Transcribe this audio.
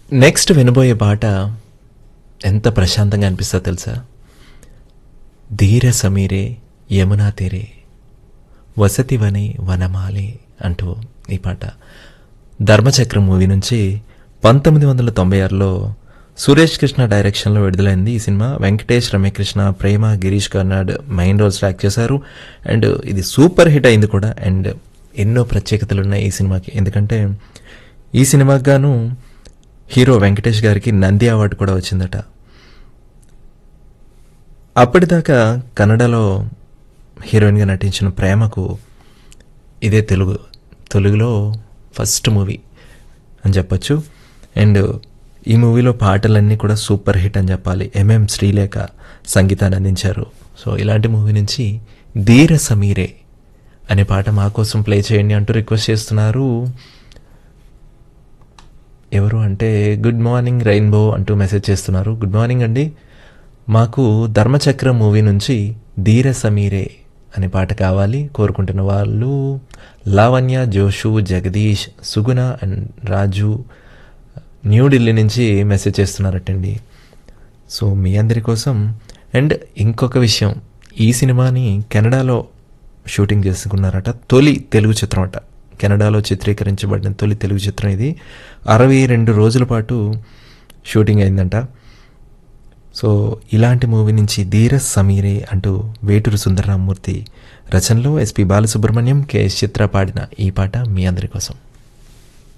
next వినబోయే పాట ఎంత ప్రశాంతంగా అనిపిస్తుందో తెలుసా ధీర సమీరే యమునా తీరే వసతివనే వనమాలే అంటూ ఈ పాట ధర్మచక్రం మూవీ నుంచి పంతొమ్మిది వందల తొంభై ఆరులో సురేష్ కృష్ణ డైరెక్షన్లో విడుదలైంది ఈ cinema Venkatesh Ramyakrishna Prema Girish Karnad main roles act చేశారు అండ్ ఇది సూపర్ హిట్ అయింది కూడా అండ్ ఎన్నో ప్రత్యేకతలు ఉన్నాయి ఈ సినిమాకి ఎందుకంటే ఈ సినిమాకి గాను హీరో వెంకటేష్ గారికి నంది అవార్డు కూడా వచ్చిందట అప్పటిదాకా కన్నడలో హీరోయిన్గా నటించిన ప్రేమకు ఇదే తెలుగు తెలుగులో ఫస్ట్ మూవీ అని చెప్పొచ్చు అండ్ ఈ మూవీలో పాటలన్నీ కూడా సూపర్ హిట్ అని చెప్పాలి ఎంఎం శ్రీలేఖ సంగీతాన్ని అందించారు సో ఇలాంటి మూవీ నుంచి ధీర సమీరే అనే పాట మా కోసం ప్లే చేయండి అంటూ రిక్వెస్ట్ చేస్తున్నారు ఎవరు అంటే గుడ్ మార్నింగ్ రెయిన్బో అంటూ మెసేజ్ చేస్తున్నారు గుడ్ మార్నింగ్ అండి మాకు ధర్మచక్రం మూవీ నుంచి ధీర సమీరే అనే పాట కావాలి కోరుకుంటున్న వాళ్ళు లావణ్య జోషు జగదీష్ సుగుణ అండ్ రాజు న్యూఢిల్లీ నుంచి మెసేజ్ చేస్తున్నారటండి సో మీ అందరి కోసం అండ్ ఇంకొక విషయం ఈ సినిమాని కెనడాలో షూటింగ్ చేసుకున్నారట తొలి తెలుగు చిత్రం అట కెనడాలో చిత్రీకరించబడిన తొలి తెలుగు చిత్రం ఇది అరవై రెండు రోజుల పాటు షూటింగ్ అయిందంట సో ఇలాంటి మూవీ నుంచి ధీర సమీరే అంటూ వేటూరు సుందరరామూర్తి రచనలో ఎస్పి బాలసుబ్రహ్మణ్యం కెఎస్ చిత్ర పాడిన ఈ పాట మీ అందరి కోసం